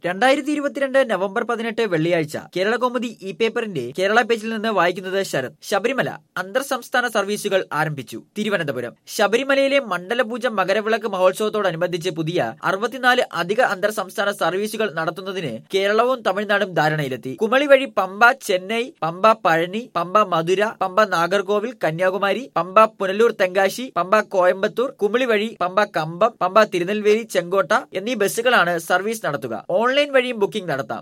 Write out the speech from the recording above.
രണ്ടായിരത്തി ഇരുപത്തിരണ്ട് നവംബർ പതിനെട്ട് വെള്ളിയാഴ്ച കേരള കൗമുദി ഇ പേപ്പറിന്റെ കേരള പേജിൽ നിന്ന് വായിക്കുന്നത് ശരത് ശബരിമല അന്തർ സംസ്ഥാന സർവീസുകൾ ആരംഭിച്ചു തിരുവനന്തപുരം ശബരിമലയിലെ മണ്ഡലപൂജ മകരവിളക്ക് മഹോത്സവത്തോടനുബന്ധിച്ച് പുതിയ അറുപത്തിനാല് അധിക അന്തർ സംസ്ഥാന സർവീസുകൾ നടത്തുന്നതിന് കേരളവും തമിഴ്നാടും ധാരണയിലെത്തി കുമളി വഴി പമ്പ ചെന്നൈ പമ്പ പഴനി പമ്പ മധുര പമ്പ നാഗർകോവിൽ കന്യാകുമാരി പമ്പ പുനലൂർ തെങ്കാശി പമ്പ കോയമ്പത്തൂർ കുമിളി വഴി പമ്പ കമ്പം പമ്പ തിരുനെൽവേലി ചെങ്കോട്ട എന്നീ ബസ്സുകളാണ് സർവീസ് നടത്തുക ഓൺലൈൻ വഴിയും ബുക്കിംഗ് നടത്താം